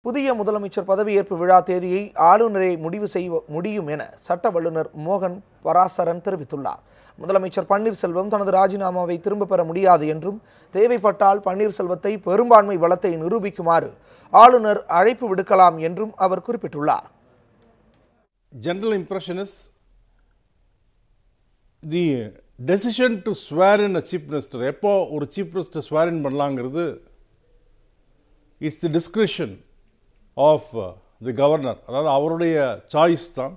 புதிய முதலமைச்சர் பதவியேற்பு விழா தேதியை ஆளுநரே முடிவு செய்ய முடியும் என சட்ட வல்லுநர் மோகன் பராசரன் தெரிவித்துள்ளார் முதலமைச்சர் பன்னீர்செல்வம் தனது ராஜினாமாவை திரும்ப பெற முடியாது என்றும் தேவைப்பட்டால் பன்னீர்செல்வத்தை பெரும்பான்மை பலத்தை நிரூபிக்குமாறு ஆளுநர் அழைப்பு விடுக்கலாம் என்றும் அவர் குறிப்பிட்டுள்ளார் general impression is the decision to swear in a chief minister எப்போ ஒரு chief minister swear in பண்ணலாங்கிறது it's the discretion of the governor அதாவது அவருடைய சாய்ஸ் தான்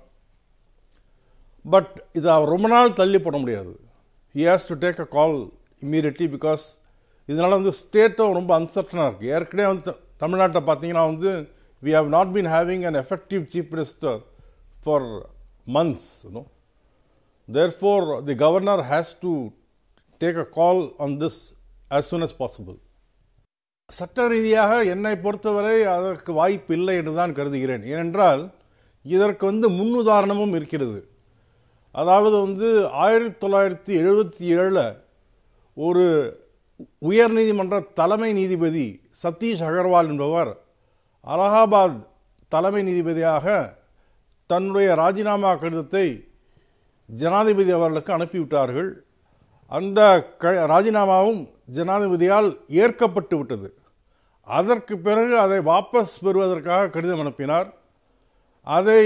பட் இது அவர் ரொம்ப நாள் தள்ளி போட முடியாது he has to take a call immediately because இதனால் வந்து ஸ்டேட்டும் ரொம்ப அன்சர்டனாக இருக்குது ஏற்கனவே வந்து த- தமிழ்நாட்டை பார்த்தீங்கன்னா வந்து we have not been having an effective chief minister for months you know therefore the governor has to take a call on this as soon as possible சட்ட ரீதியாக என்னை பொறுத்தவரை அதற்கு வாய்ப்பு இல்லை என்று தான் கருதுகிறேன் ஏனென்றால் இதற்கு வந்து முன்னுதாரணமும் இருக்கிறது அதாவது வந்து ஆயிரத்தி தொள்ளாயிரத்தி எழுபத்தி ஏழில் ஒரு உயர்நீதிமன்ற தலைமை நீதிபதி சதீஷ் அகர்வால் என்பவர் அலகாபாத் தலைமை நீதிபதியாக தன்னுடைய ராஜினாமா கடிதத்தை ஜனாதிபதி அவர்களுக்கு அனுப்பிவிட்டார்கள் அந்த க ராஜினாமாவும் ஜனாதிபதியால் ஏற்கப்பட்டு விட்டது அதற்கு பிறகு அதை வாபஸ் பெறுவதற்காக கடிதம் அனுப்பினார் அதை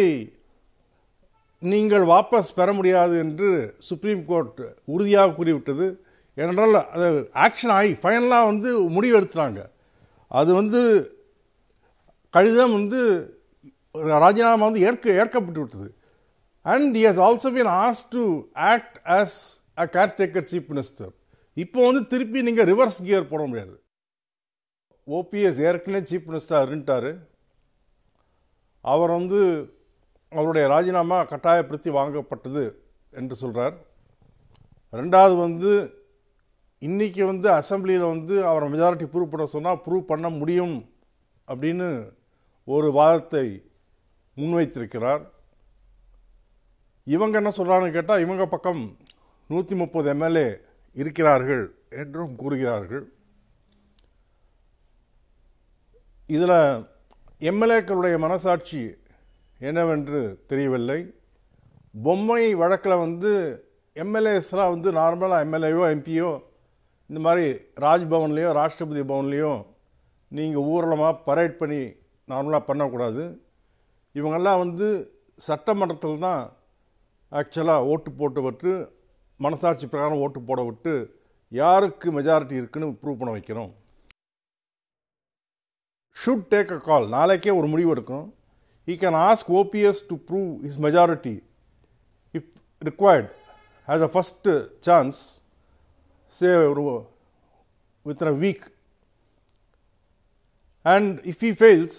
நீங்கள் வாபஸ் பெற முடியாது என்று சுப்ரீம் கோர்ட் உறுதியாக கூறிவிட்டது ஏனென்றால் அது ஆக்ஷன் ஆகி ஃபைனலாக வந்து முடிவு எடுத்துட்டாங்க அது வந்து கடிதம் வந்து ராஜினாமா வந்து ஏற்க ஏற்கப்பட்டு விட்டது and he has also been asked to act as a caretaker chief minister இப்போ வந்து திருப்பி நீங்கள் ரிவர்ஸ் கியர் போட முடியாது ஓபிஎஸ் ஏற்கனவே சீஃப் மினிஸ்டர் இருந்துட்டார் அவர் வந்து அவருடைய ராஜினாமா கட்டாயப்படுத்தி வாங்கப்பட்டது என்று சொல்கிறார் ரெண்டாவது வந்து இன்னைக்கு வந்து அசெம்பிளியில் வந்து அவரை மெஜாரிட்டி ப்ரூவ் பண்ண சொன்னால் ப்ரூவ் பண்ண முடியும் அப்படின்னு ஒரு வாதத்தை முன்வைத்திருக்கிறார் இவங்க என்ன சொல்றாங்கன்னு கேட்டால் இவங்க பக்கம் நூற்றி முப்பது எம்எல்ஏ இருக்கிறார்கள் என்றும் கூறுகிறார்கள் இதில் எம்எல்ஏக்களுடைய மனசாட்சி என்னவென்று தெரியவில்லை பொம்மை வழக்கில் வந்து எம்எல்ஏஸ்லாம் வந்து நார்மலாக எம்எல்ஏவோ எம்பியோ இந்த மாதிரி ராஜ்பவன்லேயோ ராஷ்டிரபதி பவன்லேயோ நீங்கள் ஊர்வலமாக பரேட் பண்ணி நார்மலாக பண்ணக்கூடாது இவங்கெல்லாம் வந்து சட்டமன்றத்தில் தான் ஆக்சுவலாக ஓட்டு போட்டு விட்டு மனசாட்சி பிரகாரம் ஓட்டு போட விட்டு யாருக்கு மெஜாரிட்டி இருக்குன்னு ப்ரூவ் பண்ண வைக்கணும் ஷுட் டேக் அ கால் நாளைக்கே ஒரு முடிவு எடுக்கணும் he can ask OPS to prove his majority if required as a first chance say ஒரு within a week and if he fails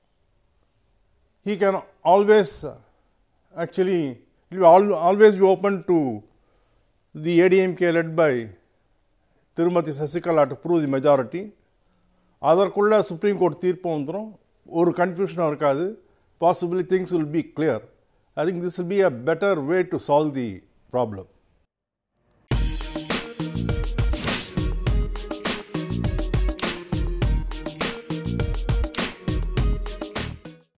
he can always uh, actually it will al- always be open to the ADMK led by திருமதி Sasikala to prove the majority அதற்குள்ள supreme court தீர்ப்பு வந்துடும் ஒரு கன்ஃபியூஷனும் இருக்காது possibly things will be clear I think this will be a better way to solve the problem